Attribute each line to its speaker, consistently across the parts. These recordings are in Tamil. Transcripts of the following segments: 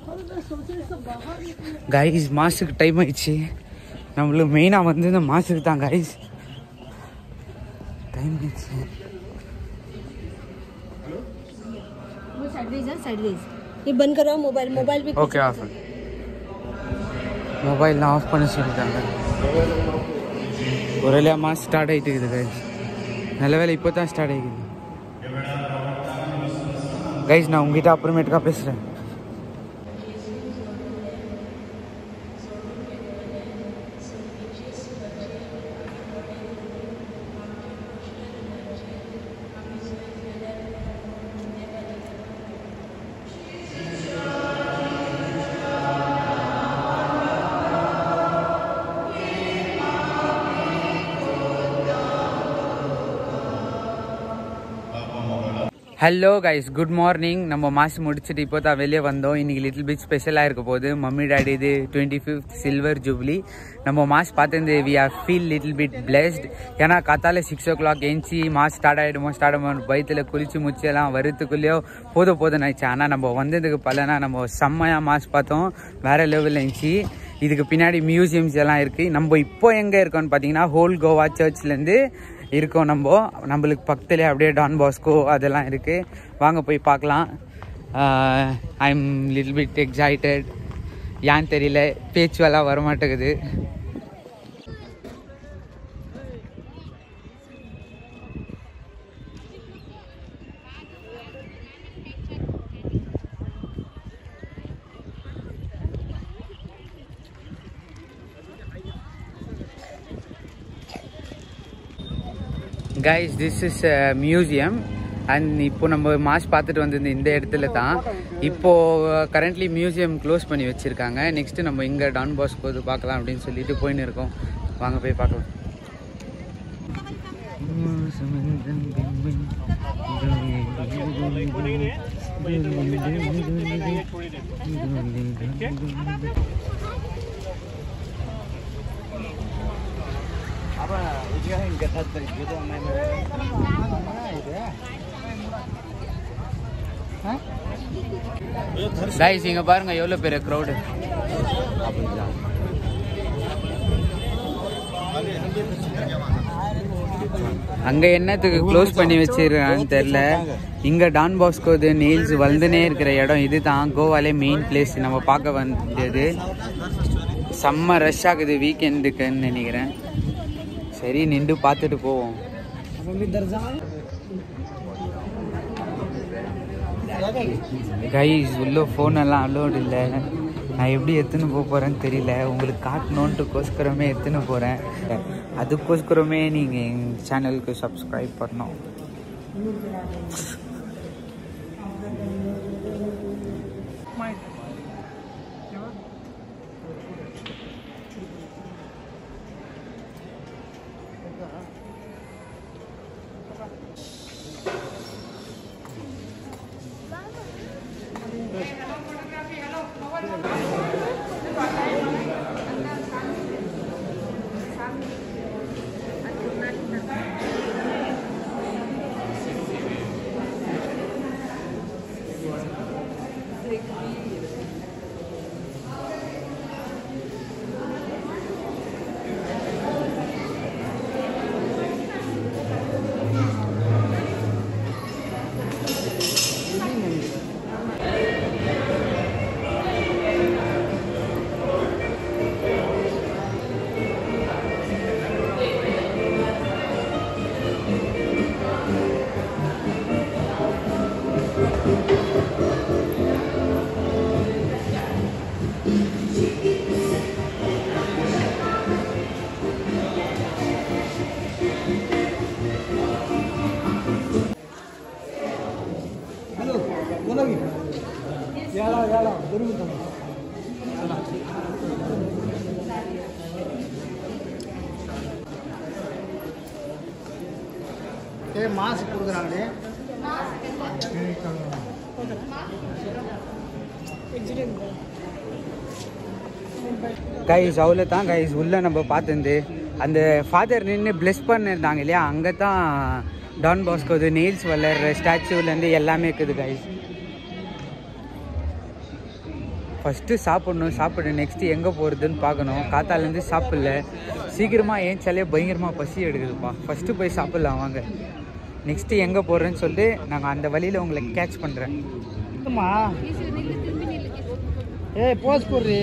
Speaker 1: கைஸ் மாசுக்கு டைம் ஆயிடுச்சு நம்மளுக்கு மெயினாக வந்து இந்த மாசுக்கு தான் கைஸ் டைம் ஆயிடுச்சு
Speaker 2: वो साइडवेज है साइडवेज ये बंद करो मोबाइल मोबाइल भी
Speaker 1: ஓகே ஆஃப் மொபைல்லாம் ஆஃப் பண்ண சொல்லிட்டாங்க ஒரு வழியாக மாஸ் ஸ்டார்ட் ஆகிட்டு இருக்குது கைஸ் நல்ல வேலை இப்போ தான் ஸ்டார்ட் ஆகிக்குது கைஸ் நான் உங்ககிட்ட அப்புறமேட்டுக்கா பேசுகிறேன் ஹலோ கைஸ் குட் மார்னிங் நம்ம மாசு முடிச்சுட்டு இப்போ தான் வெளியே வந்தோம் இன்னைக்கு லிட்டில் பிட் ஸ்பெஷலாக இருக்க போகுது மம்மி டாடி இது டுவெண்ட்டி ஃபிஃப்த் சில்வர் ஜூப்ளி நம்ம மாஸ் பார்த்து we are feel little bit blessed ஏன்னா காத்தால சிக்ஸ் ஓ கிளாக் ஏஞ்சி மாஸ் ஸ்டார்ட் ஆகிடுமோ ஸ்டார்ட் ஆகும் பயத்தில் குளிச்சு முச்சு எல்லாம் வருத்துக்குள்ளேயோ போதும் போதும் ஆயிடுச்சு ஆனால் நம்ம வந்ததுக்கு பலனா நம்ம செம்மையாக மாஸ் பார்த்தோம் வேற லெவலில் இருந்துச்சு இதுக்கு பின்னாடி மியூசியம்ஸ் எல்லாம் இருக்குது நம்ம இப்போ எங்கே இருக்கோம்னு பார்த்தீங்கன்னா ஹோல் கோவா சர்ச்லேருந்து இருக்கோம் நம்ம நம்மளுக்கு பக்கத்துலேயே அப்படியே டான் பாஸ்கோ அதெல்லாம் இருக்குது வாங்க போய் பார்க்கலாம் I am little bit excited ஏன்னு தெரியல பேச்சுவெல்லாம் வரமாட்டேங்குது guys this is museum and இப்போ நம்ம மாஸ் பார்த்துட்டு வந்தது இந்த இடத்துல தான் இப்போ கரண்ட்லி மியூசியம் க்ளோஸ் பண்ணி வச்சிருக்காங்க நெக்ஸ்ட் நம்ம இங்கே டான் பாஸ்கோ இது பார்க்கலாம் அப்படின்னு சொல்லிட்டு போயின்னு இருக்கோம் வாங்க போய் பார்க்கலாம் கைஸ் இங்க பாருங்க எவ்வளவு பெரிய க்ரௌடு அங்க என்னத்துக்கு க்ளோஸ் பண்ணி வச்சிருக்கான்னு தெரியல இங்க டான் பாஸ்கோது நெயில்ஸ் வளர்ந்துனே இருக்கிற இடம் இதுதான் கோவாலே மெயின் பிளேஸ் நம்ம பார்க்க வந்தது செம்ம ரஷ் ஆகுது வீக்கெண்டுக்குன்னு நினைக்கிறேன் சரி நின்று பார்த்துட்டு போவோம் கைஸ் உள்ள ஃபோன் எல்லாம் அலோடு இல்லை நான் எப்படி எடுத்துன்னு போக போகிறேன்னு தெரியல உங்களுக்கு காட்டணுன்ட்டுக்கோஸ்கரமே எடுத்துன்னு போகிறேன் அதுக்கோஸ்கரமே நீங்கள் எங்கள் சேனலுக்கு சப்ஸ்கிரைப் பண்ணணும்
Speaker 3: ஏ மாஸ்க் கொடுக்குறாங்களே
Speaker 1: கைஸ் அவ்வளோ தான் கைஸ் உள்ளே நம்ம பார்த்துருந்து அந்த ஃபாதர் நின்று பிளெஸ் பண்ணியிருந்தாங்க இல்லையா அங்கே தான் டான் பாஸ்கோது நெயில்ஸ் வளர்ற ஸ்டாச்சுலேருந்து எல்லாமே இருக்குது கைஸ் ஃபஸ்ட்டு சாப்பிடணும் சாப்பிடு நெக்ஸ்ட்டு எங்கே போகிறதுன்னு பார்க்கணும் காத்தாலேருந்து சாப்பிடல சீக்கிரமாக ஏஞ்சாலே பயங்கரமாக பசி எடுக்குதுப்பா ஃபஸ்ட்டு போய் சாப்பிட்லாம் வாங்க நெக்ஸ்ட்டு எங்கே போகிறேன்னு சொல்லிட்டு நாங்கள் அந்த வழியில் உங்களை கேட்ச் பண்ணுறேன்
Speaker 3: சுத்தமா ஏய் போஸ் போடுறி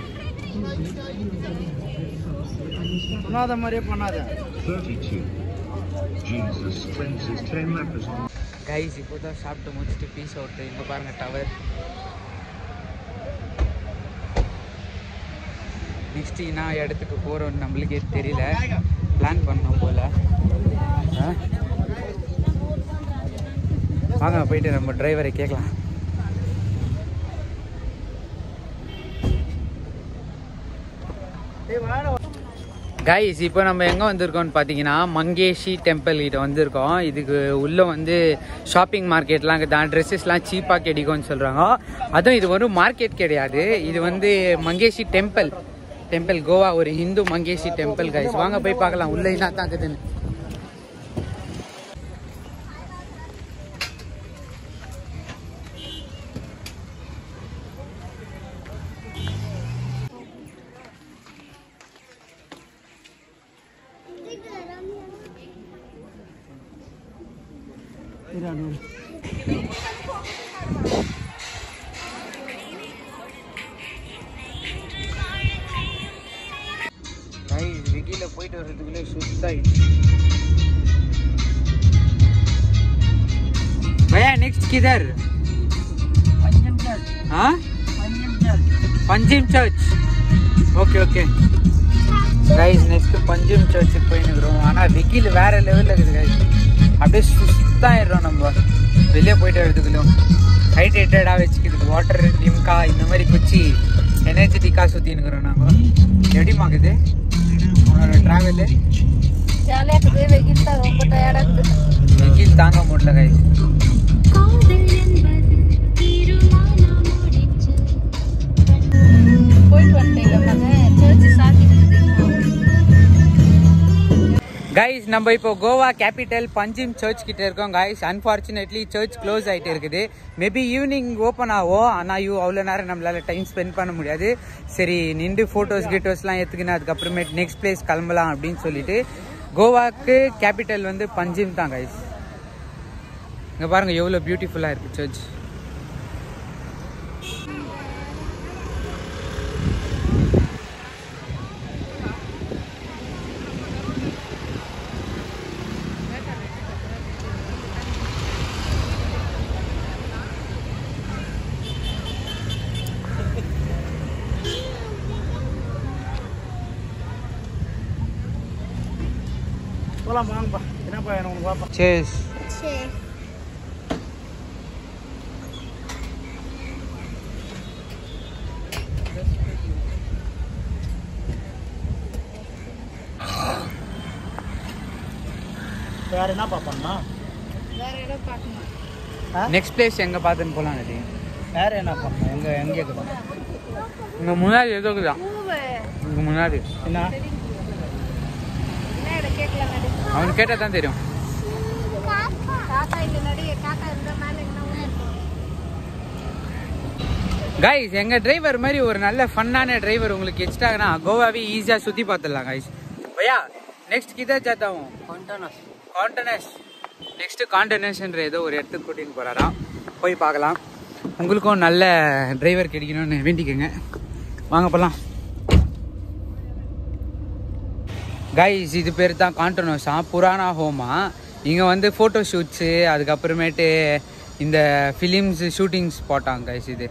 Speaker 3: சொன்னாத மாதிரியே பண்ணாத
Speaker 4: 32. Jesus spends his 10 lepers on
Speaker 1: guys இப்போ தான் சாப்பிட்டு முடிச்சுட்டு பீஸ் அவுட்டு இங்கே பாருங்கள் டவர் நெக்ஸ்ட்டு என்ன இடத்துக்கு போகிறோன்னு நம்மளுக்கே தெரியல பிளான் பண்ணோம் போல் ஆ? வாங்க போயிட்டு நம்ம டிரைவரை கேட்கலாம்
Speaker 3: ஏய் வாடா
Speaker 1: கைஸ் இப்போ நம்ம எங்கே வந்திருக்கோம்னு பார்த்தீங்கன்னா மங்கேஷி டெம்பிள் கிட்ட வந்திருக்கோம் இதுக்கு உள்ளே வந்து ஷாப்பிங் மார்க்கெட்லாம் தான் ட்ரெஸ்ஸஸ்லாம் சீப்பாக கிடைக்கும்னு சொல்கிறாங்க அதுவும் இது ஒரு மார்க்கெட் கிடையாது இது வந்து மங்கேஷி டெம்பிள் டெம்பிள் கோவா ஒரு ஹிந்து மங்கேஷி டெம்பிள் கைஸ் வாங்க போய் பார்க்கலாம் உள்ளே என்ன தான் இருக்குதுன்னு
Speaker 3: இரு, அது ஒரு.
Speaker 1: கைஸ் வெகியில் போயிட்டு வர்றதுக்குள்ளே சுத்தாயிடுச்சு भैया नेक्स्ट किधर
Speaker 3: பஞ்சம் சர்ச்
Speaker 1: हाँ
Speaker 3: Panjim church
Speaker 1: Panjim church okay okay guys next Panjim சர்ச்சுக்கு போயின்னுக்குறோம் ஆனால் வெயில் வேற லெவலில் இருக்குது கைஸ் அப்படியே சுத்தாயிடுறோம் நம்ம வெளியே போயிட்டு வரதுக்குள்ளும் ஹைட்ரேட்டடாக வச்சுக்கிறதுக்கு வாட்டர் லிம்கா இந்த மாதிரி குச்சி எனர்ஜெட்டிக்காக சுற்றினுக்குறோம் நாங்கள் எப்படிமாக்குது உன்னோட ட்ராவலு
Speaker 2: ஜாலியாக இருக்குது வெயில் தான் ரொம்ப டயர்டாக இருக்குது
Speaker 1: வெயில் தாங்க முடியல கைஸ்
Speaker 2: போயிட்டு வந்துட்டேங்க மகன் சர்ச்சு சாத்திட்டு
Speaker 1: கைஸ் நம்ம இப்போ கோவா கேபிட்டல் பஞ்சிம் சர்ச் கிட்ட இருக்கோம் கைஸ் அன்ஃபார்ச்சுனேட்லி சர்ச் க்ளோஸ் ஆகிட்டு இருக்குது மேபி ஈவினிங் ஓப்பன் ஆகும் ஆனால் யூ அவ்வளோ நேரம் நம்மளால டைம் ஸ்பெண்ட் பண்ண முடியாது சரி நின்று ஃபோட்டோஸ் கீட்டோஸ்லாம் எடுத்துக்கின்னு அதுக்கப்புறமேட் நெக்ஸ்ட் பிளேஸ் கிளம்பலாம் அப்படின்னு சொல்லிட்டு கோவாக்கு கேபிட்டல் வந்து பஞ்சிம் தான் கைஸ் இங்கே பாருங்க எவ்வளோ பியூட்டிஃபுல்லாக இருக்குது சர்ச்
Speaker 3: போலாம் வாங்கப்பா என்னப்பா வேணும் உனக்கு வாப்பா
Speaker 1: சேஸ்
Speaker 2: சரி
Speaker 3: வேற என்ன பாப்பாண்ணா
Speaker 2: வேற இடம் பார்க்கணும்
Speaker 1: நெக்ஸ்ட் பிளேஸ் எங்கே பார்த்துன்னு போகலாம் அது
Speaker 3: வேற என்ன பண்ணணும் எங்க எங்க இருக்குது
Speaker 1: இங்கே முன்னாடி எதோ இருக்குதா
Speaker 2: பூவு
Speaker 1: இங்கே முன்னாடி
Speaker 3: என்ன
Speaker 2: என்ன இடம் கேட்கலாம் நடி
Speaker 1: அவனுக்கு கேட்டால் தான் தெரியும்
Speaker 2: காக்கா இல்லை நடி காக்கா இருந்தால் மேலே என்ன
Speaker 1: கைஸ் எங்கள் டிரைவர் மாதிரி ஒரு நல்ல ஃபன்னான டிரைவர் உங்களுக்கு எக்ஸ்ட்ரானா கோவாவே ஈஸியாக சுற்றி பார்த்துடலாம் கைஸ் பையா நெக்ஸ்ட் கிதா சாத்தாவும்
Speaker 3: கொண்டானஸ்
Speaker 1: காண்டனஸ் நெக்ஸ்ட் காண்டனஸ்ன்ற ஏதோ ஒரு இடத்துக்கு கூட்டின்னு போகிறாராம் போய் பார்க்கலாம் உங்களுக்கும் நல்ல டிரைவர் கிடைக்கணும்னு வேண்டிக்கோங்க வாங்க போகலாம் கைஸ் இது பேர் தான் காண்டனோஸா புராணா ஹோமா இங்கே வந்து ஃபோட்டோ ஷூட்ஸு அதுக்கப்புறமேட்டு இந்த ஃபிலிம்ஸ் ஷூட்டிங்ஸ் போட்டாங்க கைஸ் இது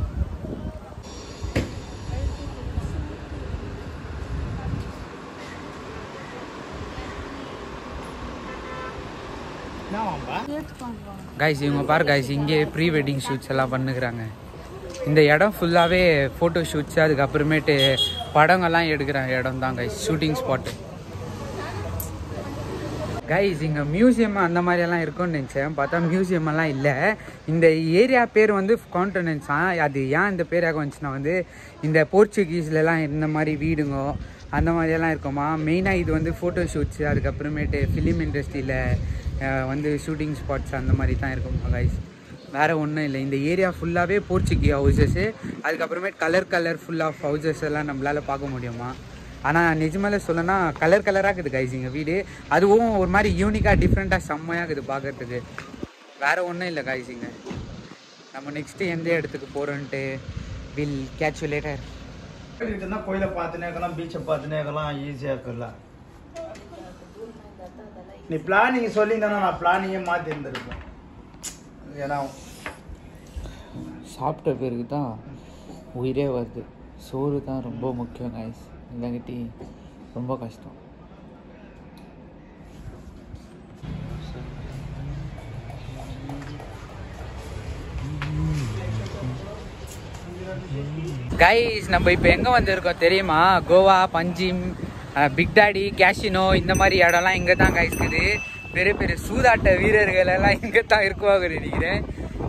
Speaker 3: என்னவாம்பா
Speaker 1: கைஸ் இவங்க பாரு கைஸ் இங்கே ப்ரீ வெட்டிங் ஷூட்ஸ் எல்லாம் பண்ணுகிறாங்க இந்த இடம் ஃபுல்லாகவே ஃபோட்டோ ஷூட்ஸ் அதுக்கப்புறமேட்டு படங்கள்லாம் எடுக்கிற இடம் தான் கைஸ் ஷூட்டிங் ஸ்பாட்டு கைஸ் இங்கே மியூசியம் அந்த மாதிரியெல்லாம் இருக்கும்னு நினச்சேன் பார்த்தா மியூசியம் எல்லாம் இல்லை இந்த ஏரியா பேர் வந்து கான்டனன்ஸா அது ஏன் இந்த பேராக வந்துச்சுன்னா வந்து இந்த போர்ச்சுகீஸ்லலாம் இந்த மாதிரி வீடுங்கோ அந்த மாதிரியெல்லாம் இருக்குமா மெயினாக இது வந்து ஃபோட்டோ ஷூட்ஸு அதுக்கப்புறமேட்டு ஃபிலிம் இண்டஸ்ட்ரியில் வந்து ஷூட்டிங் ஸ்பாட்ஸ் அந்த மாதிரி தான் இருக்குமா கைஸ் வேற ஒன்றும் இல்லை இந்த ஏரியா ஃபுல்லாகவே போர்ச்சுகி ஹவுசஸ்ஸு அதுக்கப்புறமே colour colour full of houses எல்லாம் நம்மளால் பார்க்க முடியுமா ஆனால் நிஜமால சொல்லனா கலர் கலராக இருக்குது கைஸ் இங்கே வீடு அதுவும் ஒரு மாதிரி யூனிக்காக டிஃப்ரெண்ட்டாக செம்மையாக இருக்குது பார்க்கறதுக்கு வேற ஒன்றும் இல்லை கைஸ் இங்கே நம்ம நெக்ஸ்ட்டு எந்த இடத்துக்கு போகிறோன்ட்டு வில் கேட்ச் லேட்டர்
Speaker 3: இருந்தா கோயிலை பார்த்துனே இருக்கலாம் பீச்சை பார்த்துனே இருக்கலாம் ஈஸியாக இருக்குல்ல நீ பிளானிங் சொல்லியிருந்தானா நான் பிளானிங்கே மாற்றி இருந்திருப்பேன் ஏன்னா
Speaker 1: சாப்பிட்ட பேருக்கு தான் உயிரே வருது சோறு தான் ரொம்ப முக்கியம் கைஸ் இல்லைங்கிட்டி ரொம்ப கஷ்டம் கைஸ் நம்ம இப்போ எங்கே வந்திருக்கோம் தெரியுமா Goa Panjim Big Daddy casino இந்த மாதிரி இடம்லாம் இங்கே தான் கைஸ் இருக்குது பெரிய பெரிய சூதாட்ட வீரர்கள் எல்லாம் இங்கே தான் இருக்குவாங்க நினைக்கிறேன்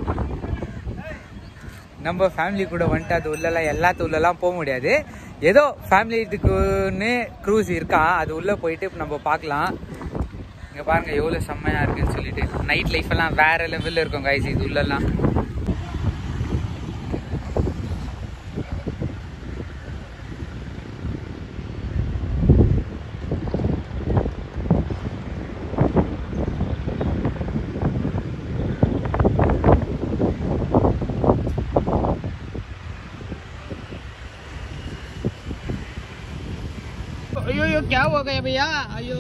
Speaker 1: நம்ம ஃபேமிலி கூட வந்துட்டு அது உள்ளலாம் எல்லாத்து உள்ளலாம் போக முடியாது ஏதோ ஃபேமிலி இதுக்குன்னு க்ரூஸ் இருக்கா அது உள்ளே போயிட்டு இப்ப நம்ம பார்க்கலாம் இங்கே பாருங்க எவ்வளோ செம்மையாக இருக்குன்னு சொல்லிட்டு நைட் லைஃப் எல்லாம் வேற லெவலில் இருக்கும் கைஸ் இது உள்ளலாம் अयो यो क्या हो गया भैया अयो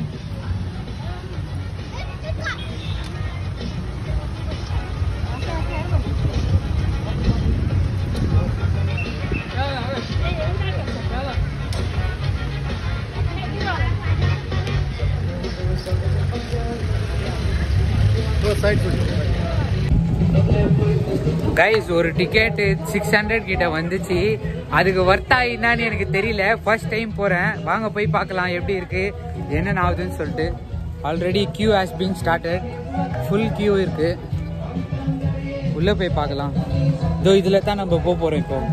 Speaker 1: கைஸ் ஒரு டிக்கெட்டு சிக்ஸ் ஹண்ட்ரட் கிட்ட வந்துச்சு அதுக்கு ஒர்த்தா என்னன்னு எனக்கு தெரியல ஃபர்ஸ்ட் டைம் போகிறேன் வாங்க போய் பார்க்கலாம் எப்படி இருக்கு என்னென்ன ஆகுதுன்னு சொல்லிட்டு already queue has been started full queue இருக்கு உள்ளே போய் பார்க்கலாம் இதோ இதில் தான் நம்ம போக போகிறோம் இப்போ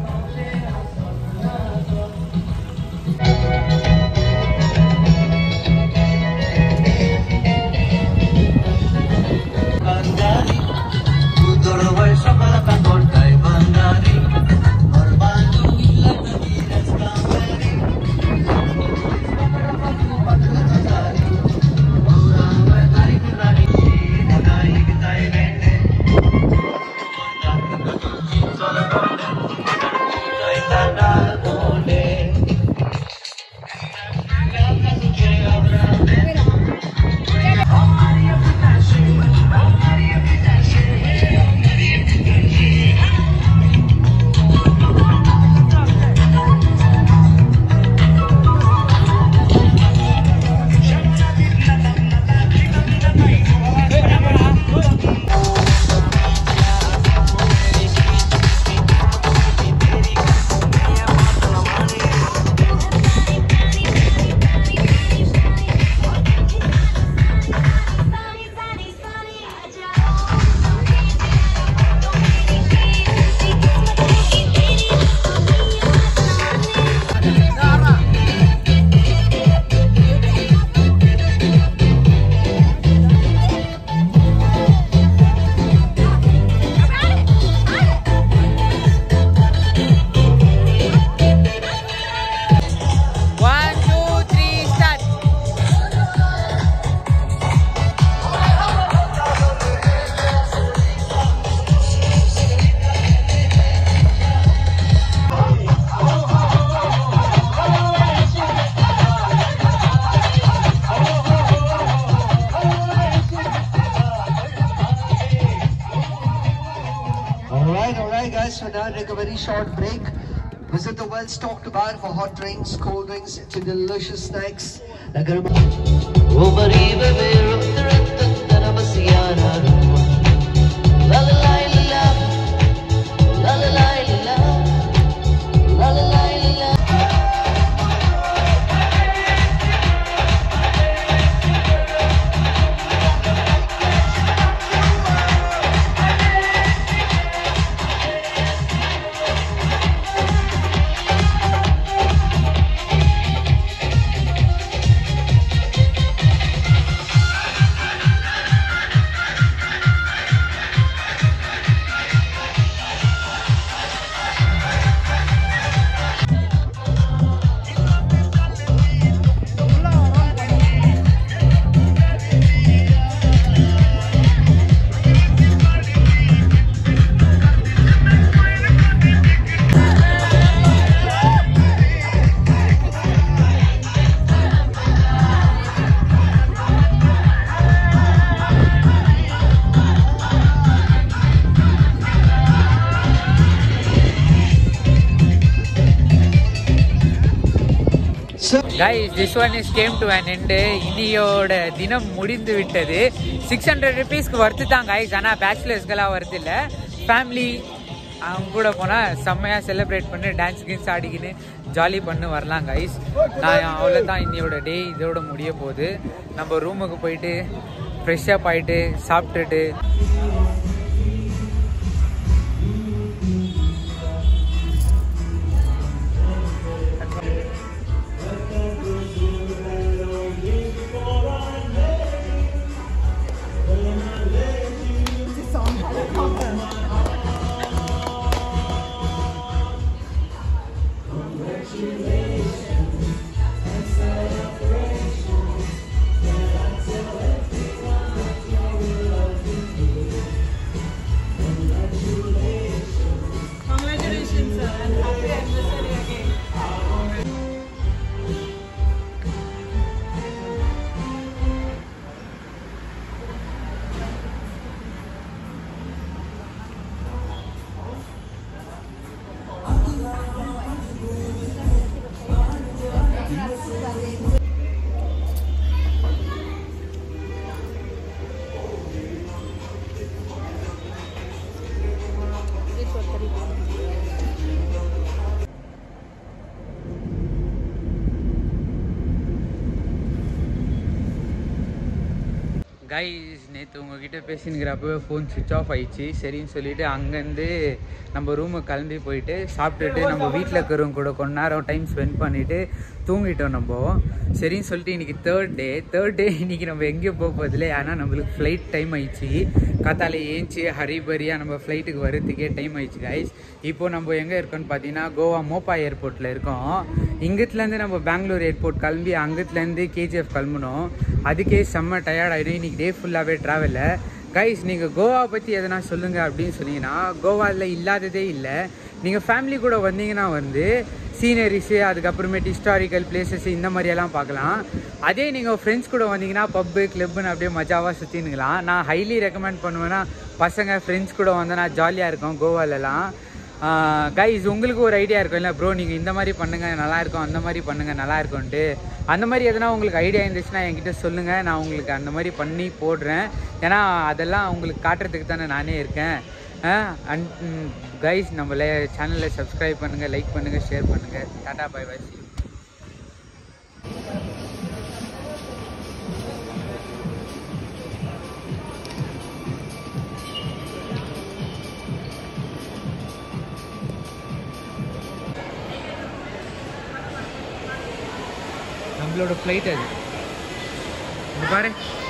Speaker 1: One, two, three, start.
Speaker 5: Alright, alright guys, so now take a very short break. Visit the well stocked bar for hot drinks, cold drinks, to delicious snacks. Nagar- So,
Speaker 1: guys this one is came to an end இனியோட தினம் முடிந்து விட்டது சிக்ஸ் ஹண்ட்ரட் ருபீஸ்க்கு ஒர்த்து தான் கைஸ் ஆனால் பேச்சுலர்ஸ்க்கெல்லாம் ஒர்த்து இல்லை ஃபேமிலி அவங்க கூட போனால் செம்மையாக செலிப்ரேட் பண்ணி டான்ஸ் கீன்ஸ் ஆடிக்கின்னு ஜாலி பண்ணி வரலாம் கைஸ் நான் அவ்வளோதான் இன்னியோட டே இதோட முடிய போகுது நம்ம ரூமுக்கு போயிட்டு ஃப்ரெஷ்ஷப் ஆகிட்டு சாப்பிட்டுட்டு
Speaker 6: Congratulations, sir, and happy anniversary again.
Speaker 1: Guys நேற்று உங்ககிட்ட பேசினுக்கிறப்பவே ஃபோன் சுவிச் ஆஃப் ஆயிடுச்சு சரின்னு சொல்லிட்டு அங்கேருந்து நம்ம ரூமுக்கு கிளம்பி போயிட்டு சாப்பிட்டுட்டு நம்ம வீட்டில் இருக்கிறவங்க கூட கொஞ்ச நேரம் டைம் ஸ்பெண்ட் பண்ணிவிட்டு தூங்கிட்டோம் நம்ம சரின்னு சொல்லிட்டு இன்றைக்கி தேர்ட் டே தேர்ட் டே இன்றைக்கி நம்ம எங்கேயும் போக போதில்லை ஆனால் நம்மளுக்கு ஃப்ளைட் டைம் ஆயிடுச்சு காத்தால ஏஞ்சி ஹரிபரியாக நம்ம ஃப்ளைட்டுக்கு வரதுக்கே டைம் ஆயிடுச்சு கைஸ் இப்போது நம்ம எங்கே இருக்கோம்னு பார்த்தீங்கன்னா கோவா மோப்பா ஏர்போர்ட்டில் இருக்கோம் இங்கத்துலேருந்து நம்ம பெங்களூர் ஏர்போர்ட் கிளம்பி அங்கத்துலேருந்து கேஜிஎஃப் கிளம்பணும் அதுக்கே செம்ம டயர்ட் ஆகிடும் இன்றைக்கி டே ஃபுல்லாகவே ட்ராவலில் கைஸ் நீங்கள் கோவா பற்றி எதனா சொல்லுங்கள் அப்படின்னு சொன்னீங்கன்னா கோவாவில் இல்லாததே இல்லை நீங்கள் ஃபேமிலி கூட வந்தீங்கன்னா வந்து சீனரிஸு அதுக்கப்புறமேட்டு ஹிஸ்டாரிக்கல் பிளேசஸ் இந்த மாதிரியெல்லாம் பார்க்கலாம் அதே நீங்கள் ஃப்ரெண்ட்ஸ் கூட வந்தீங்கன்னா பப்பு கிளப்புன்னு அப்படியே மஜாவாக சுற்றினுக்கலாம் நான் ஹைலி ரெக்கமெண்ட் பண்ணுவேன்னா பசங்க ஃப்ரெண்ட்ஸ் கூட வந்தேன்னா ஜாலியாக இருக்கும் கோவாலெலாம் கைஸ் உங்களுக்கு ஒரு ஐடியா இருக்கும் இல்லை ப்ரோ நீங்கள் இந்த மாதிரி பண்ணுங்கள் நல்லா இருக்கும் அந்த மாதிரி பண்ணுங்கள் நல்லா இருக்கும்ன்ட்டு அந்த மாதிரி எதனா உங்களுக்கு ஐடியா இருந்துச்சுன்னா என்கிட்ட சொல்லுங்கள் நான் உங்களுக்கு அந்த மாதிரி பண்ணி போடுறேன் ஏன்னா அதெல்லாம் உங்களுக்கு காட்டுறதுக்கு தானே நானே இருக்கேன் அண்ட் கைஸ் நம்ம சேனலை சப்ஸ்கிரைப் பண்ணுங்கள் லைக் பண்ணுங்கள் ஷேர் பண்ணுங்கள் டாடா பை பை நம்மளோட ஃப்ளைட் அது இங்க பாரு